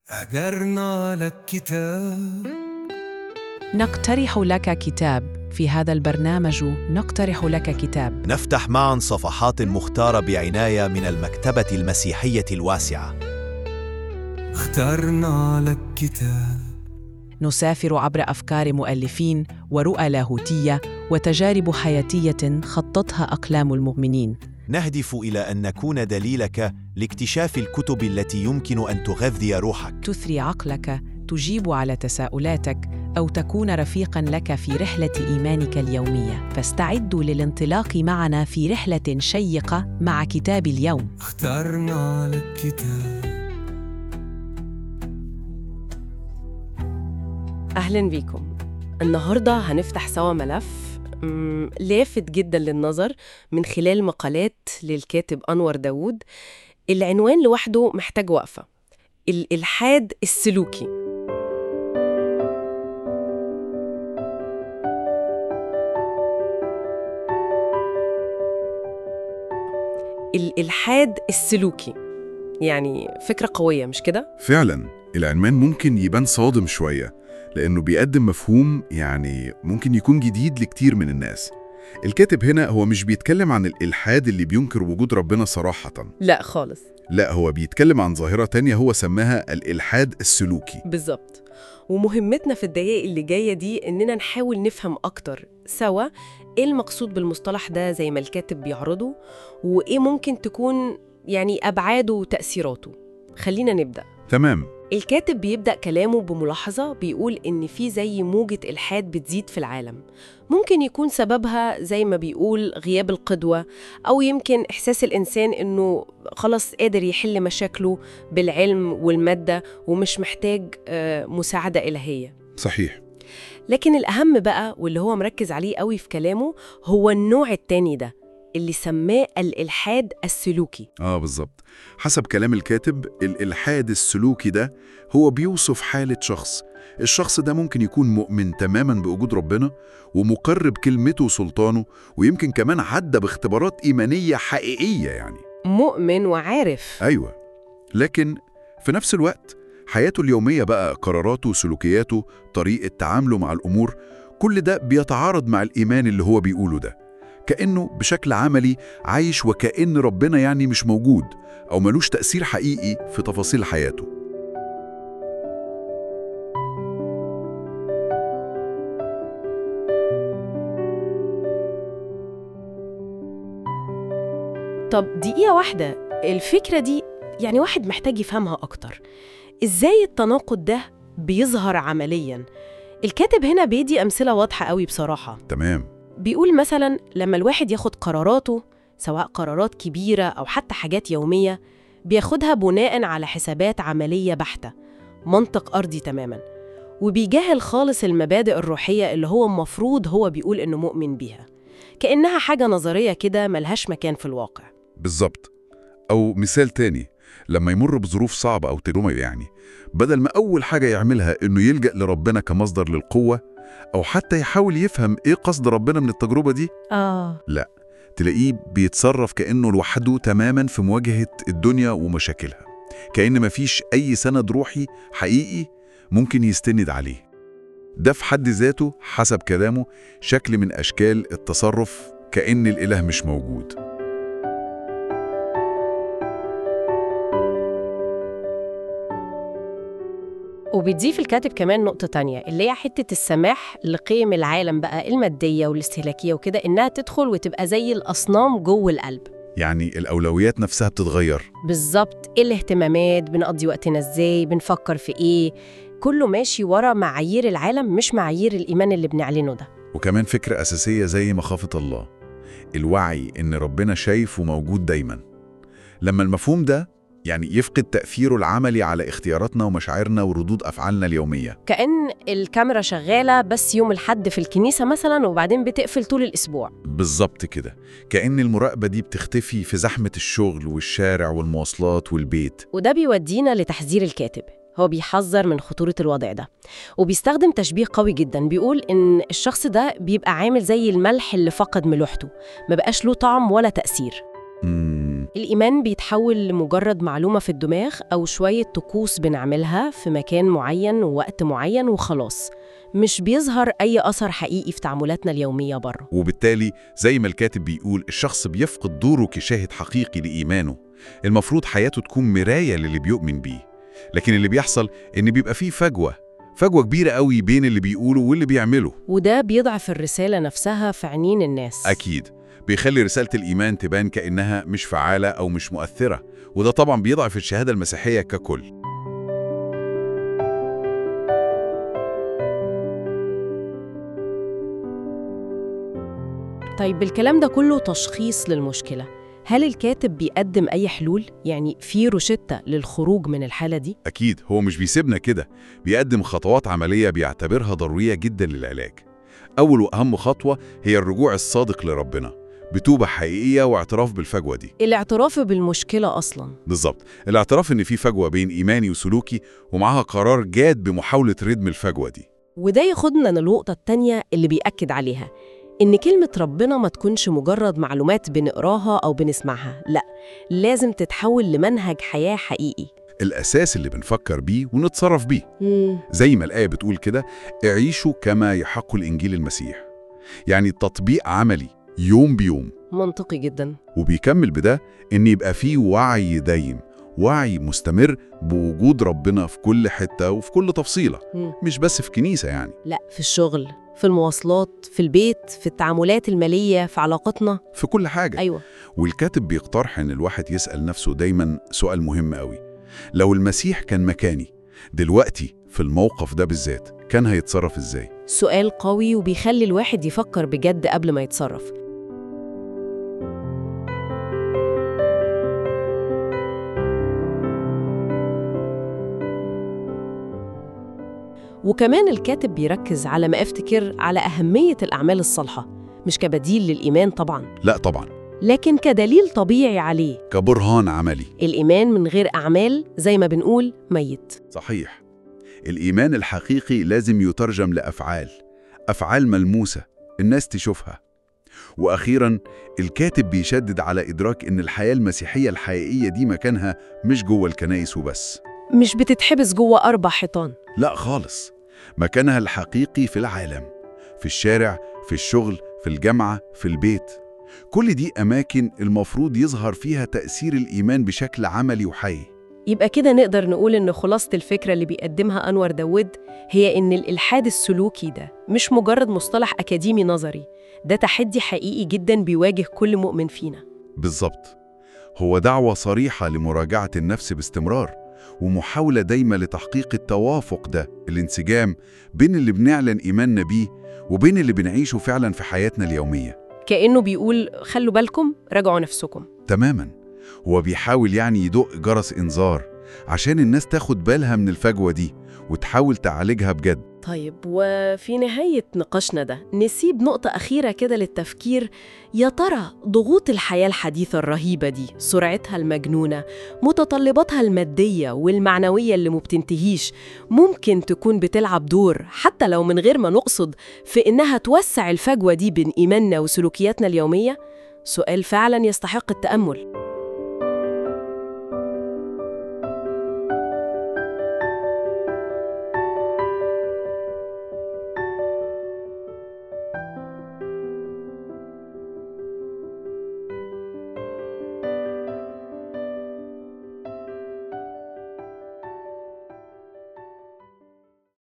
أجرنا لك كتاب نقترح لك كتاب في هذا البرنامج نقترح لك كتاب نفتح معا صفحات مختارة بعناية من المكتبة المسيحية الواسعة اخترنا لك كتاب نسافر عبر افكار مؤلفين ورؤى لاهوتيه وتجارب حياتيه خطتها اقلام المؤمنين نهدف إلى أن نكون دليلك لاكتشاف الكتب التي يمكن أن تغذي روحك تثري عقلك تجيب على تساؤلاتك او تكون رفيقا لك في رحله ايمانك اليوميه فاستعدوا للانطلاق معنا في رحله شيقه مع كتاب اليوم اخترنا لك كتاب أهلا بيكم النهاردة هنفتح سوا ملف مم، لافت جدا للنظر من خلال مقالات للكاتب أنور داوود العنوان لوحده محتاج وقفة الإلحاد السلوكي الإلحاد السلوكي يعني فكرة قوية مش كده؟ فعلا العنوان ممكن يبان صادم شوية لأنه بيقدم مفهوم يعني ممكن يكون جديد لكتير من الناس الكاتب هنا هو مش بيتكلم عن الإلحاد اللي بينكر وجود ربنا صراحة لا خالص لا هو بيتكلم عن ظاهرة تانية هو سماها الإلحاد السلوكي بالظبط ومهمتنا في الدقايق اللي جاية دي إننا نحاول نفهم أكتر سوا إيه المقصود بالمصطلح ده زي ما الكاتب بيعرضه وإيه ممكن تكون يعني أبعاده وتأثيراته خلينا نبدأ تمام الكاتب بيبدأ كلامه بملاحظة بيقول إن في زي موجة إلحاد بتزيد في العالم ممكن يكون سببها زي ما بيقول غياب القدوة أو يمكن إحساس الإنسان إنه خلاص قادر يحل مشاكله بالعلم والمادة ومش محتاج آه، مساعدة إلهية صحيح لكن الأهم بقى واللي هو مركز عليه قوي في كلامه هو النوع التاني ده اللي سماه الإلحاد السلوكي آه بالظبط حسب كلام الكاتب الإلحاد السلوكي ده هو بيوصف حالة شخص الشخص ده ممكن يكون مؤمن تماما بوجود ربنا ومقر بكلمته وسلطانه ويمكن كمان عدى باختبارات إيمانية حقيقية يعني مؤمن وعارف أيوة لكن في نفس الوقت حياته اليومية بقى قراراته وسلوكياته طريقة تعامله مع الأمور كل ده بيتعارض مع الإيمان اللي هو بيقوله ده كأنه بشكل عملي عايش وكأن ربنا يعني مش موجود أو ملوش تأثير حقيقي في تفاصيل حياته طب دقيقة واحدة الفكرة دي يعني واحد محتاج يفهمها أكتر إزاي التناقض ده بيظهر عملياً؟ الكاتب هنا بيدي أمثلة واضحة قوي بصراحة تمام بيقول مثلاً لما الواحد ياخد قراراته سواء قرارات كبيرة أو حتى حاجات يومية بياخدها بناء على حسابات عملية بحتة منطق أرضي تماماً وبيجاهل خالص المبادئ الروحية اللي هو المفروض هو بيقول إنه مؤمن بيها كأنها حاجة نظرية كده ملهاش مكان في الواقع بالظبط أو مثال تاني لما يمر بظروف صعبة أو تجربة يعني بدل ما أول حاجة يعملها إنه يلجأ لربنا كمصدر للقوة أو حتى يحاول يفهم إيه قصد ربنا من التجربة دي آه تلاقيه بيتصرف كأنه لوحده تماما في مواجهة الدنيا ومشاكلها كأن مفيش أي سند روحي حقيقي ممكن يستند عليه ده في حد ذاته حسب كلامه شكل من أشكال التصرف كأن الإله مش موجود وبيضيف الكاتب كمان نقطة تانية اللي هي حتة السماح لقيم العالم بقى المادية والاستهلاكية وكده إنها تدخل وتبقى زي الأصنام جوه القلب يعني الأولويات نفسها بتتغير بالظبط إيه الاهتمامات بنقضي وقتنا إزاي بنفكر في إيه كله ماشي ورا معايير العالم مش معايير الإيمان اللي بنعلنه ده وكمان فكرة أساسية زي مخافة الله الوعي إن ربنا شايف وموجود دايما لما المفهوم ده يعني يفقد تأثيره العملي على اختياراتنا ومشاعرنا وردود أفعالنا اليومية كأن الكاميرا شغالة بس يوم الحد في الكنيسة مثلا وبعدين بتقفل طول الأسبوع بالظبط كده كأن المراقبة دي بتختفي في زحمة الشغل والشارع والمواصلات والبيت وده بيودينا لتحذير الكاتب هو بيحذر من خطورة الوضع ده وبيستخدم تشبيه قوي جدا بيقول إن الشخص ده بيبقى عامل زي الملح اللي فقد ملوحته ما بقاش له طعم ولا تأثير مم. الإيمان بيتحول لمجرد معلومة في الدماغ أو شوية طقوس بنعملها في مكان معين ووقت معين وخلاص مش بيظهر أي أثر حقيقي في تعاملاتنا اليومية بره وبالتالي زي ما الكاتب بيقول الشخص بيفقد دوره كشاهد حقيقي لإيمانه المفروض حياته تكون مراية للي بيؤمن بيه لكن اللي بيحصل إن بيبقى فيه فجوة فجوة كبيرة قوي بين اللي بيقوله واللي بيعمله وده بيضعف الرسالة نفسها في عينين الناس أكيد بيخلي رسالة الإيمان تبان كأنها مش فعالة أو مش مؤثرة وده طبعا بيضعف الشهادة المسيحية ككل طيب بالكلام ده كله تشخيص للمشكلة هل الكاتب بيقدم أي حلول؟ يعني في روشتة للخروج من الحالة دي؟ أكيد هو مش بيسيبنا كده بيقدم خطوات عملية بيعتبرها ضرورية جدا للعلاج أول وأهم خطوة هي الرجوع الصادق لربنا بتوبة حقيقية واعتراف بالفجوة دي الاعتراف بالمشكلة أصلاً بالظبط الاعتراف إن في فجوة بين إيماني وسلوكي ومعاها قرار جاد بمحاولة ردم الفجوة دي وده ياخدنا للنقطة التانية اللي بيأكد عليها إن كلمة ربنا ما تكونش مجرد معلومات بنقراها أو بنسمعها لأ لازم تتحول لمنهج حياة حقيقي الأساس اللي بنفكر بيه ونتصرف بيه مم. زي ما الآية بتقول كده اعيشوا كما يحق الإنجيل المسيح يعني تطبيق عملي يوم بيوم منطقي جدا وبيكمل بده إن يبقى فيه وعي دايم وعي مستمر بوجود ربنا في كل حتة وفي كل تفصيلة مم. مش بس في كنيسة يعني لأ في الشغل في المواصلات في البيت في التعاملات المالية في علاقاتنا في كل حاجة أيوة والكاتب بيقترح إن الواحد يسأل نفسه دايما سؤال مهم قوي لو المسيح كان مكاني دلوقتي في الموقف ده بالذات كان هيتصرف إزاي؟ سؤال قوي وبيخلي الواحد يفكر بجد قبل ما يتصرف وكمان الكاتب بيركز على ما افتكر على أهمية الأعمال الصالحة مش كبديل للإيمان طبعا لا طبعا لكن كدليل طبيعي عليه كبرهان عملي الإيمان من غير أعمال زي ما بنقول ميت صحيح الإيمان الحقيقي لازم يترجم لأفعال أفعال ملموسة الناس تشوفها وأخيرا الكاتب بيشدد على إدراك إن الحياة المسيحية الحقيقية دي مكانها مش جوه الكنائس وبس مش بتتحبس جوه أربع حيطان لا خالص مكانها الحقيقي في العالم في الشارع في الشغل في الجامعة في البيت كل دي أماكن المفروض يظهر فيها تأثير الإيمان بشكل عملي وحي يبقى كده نقدر نقول إن خلاصة الفكرة اللي بيقدمها أنور داود هي إن الإلحاد السلوكي ده مش مجرد مصطلح أكاديمي نظري ده تحدي حقيقي جدا بيواجه كل مؤمن فينا بالظبط هو دعوة صريحة لمراجعة النفس باستمرار ومحاولة دايمة لتحقيق التوافق ده الانسجام بين اللي بنعلن إيماننا بيه وبين اللي بنعيشه فعلا في حياتنا اليومية كأنه بيقول خلوا بالكم راجعوا نفسكم تماما هو بيحاول يعني يدق جرس إنذار عشان الناس تاخد بالها من الفجوة دي وتحاول تعالجها بجد طيب وفي نهاية نقاشنا ده نسيب نقطة أخيرة كده للتفكير يا ترى ضغوط الحياة الحديثة الرهيبة دي سرعتها المجنونة متطلباتها المادية والمعنوية اللي مبتنتهيش ممكن تكون بتلعب دور حتى لو من غير ما نقصد في إنها توسع الفجوة دي بين إيماننا وسلوكياتنا اليومية؟ سؤال فعلا يستحق التأمل